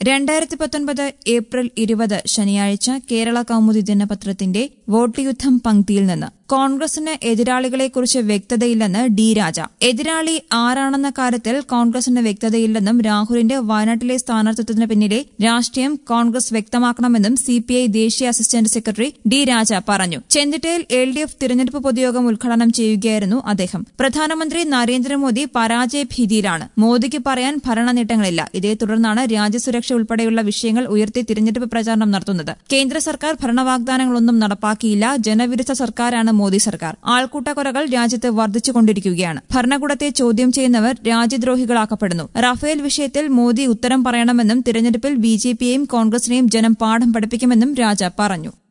രണ്ടായിരത്തി പത്തൊൻപത് ഏപ്രിൽ ഇരുപത് ശനിയാഴ്ച കേരള കൗമുദി ദിനപത്രത്തിന്റെ വോട്ട് യുദ്ധം പങ്ക്തിയിൽ നിന്ന് കോൺഗ്രസിന് എതിരാളികളെക്കുറിച്ച് വ്യക്തതയില്ലെന്ന് ഡി രാജ എതിരാളി ആരാണെന്ന കാര്യത്തിൽ കോൺഗ്രസിന് വ്യക്തതയില്ലെന്നും രാഹുലിന്റെ വയനാട്ടിലെ സ്ഥാനാർത്ഥിത്വത്തിന് പിന്നിലെ രാഷ്ട്രീയം കോൺഗ്രസ് വ്യക്തമാക്കണമെന്നും സിപിഐ ദേശീയ അസിസ്റ്റന്റ് സെക്രട്ടറി ഡി രാജ പറഞ്ഞു ചെന്നിട്ടയിൽ എൽ ഡി എഫ് തിരഞ്ഞെടുപ്പ് പൊതുയോഗം ഉദ്ഘാടനം ചെയ്യുകയായിരുന്നു അദ്ദേഹം പ്രധാനമന്ത്രി നരേന്ദ്രമോദി പരാജയ ഭീതിയിലാണ് മോദിക്ക് പറയാൻ ഭരണ നേട്ടങ്ങളില്ല ഇതേ തുടർന്നാണ് രാജ്യസുരക്ഷ ഉൾപ്പെടെയുള്ള വിഷയങ്ങൾ ഉയർത്തി തിരഞ്ഞെടുപ്പ് പ്രചാരണം നടത്തുന്നത് കേന്ദ്ര സർക്കാർ ഭരണവാഗ്ദാനങ്ങളൊന്നും നടപ്പാക്കിയില്ല ജനവിരുദ്ധ സർക്കാരാണ് മോദി സർക്കാർ ആൾക്കൂട്ടക്കൊലകൾ രാജ്യത്ത് വർദ്ധിച്ചുകൊണ്ടിരിക്കുകയാണ് ഭരണകൂടത്തെ ചോദ്യം ചെയ്യുന്നവർ രാജ്യദ്രോഹികളാക്കപ്പെടുന്നു റഫേൽ വിഷയത്തിൽ മോദി ഉത്തരം പറയണമെന്നും തിരഞ്ഞെടുപ്പിൽ ബി ജെ പിയെയും കോൺഗ്രസിനെയും ജനം പാഠം പഠിപ്പിക്കുമെന്നും രാജ പറഞ്ഞു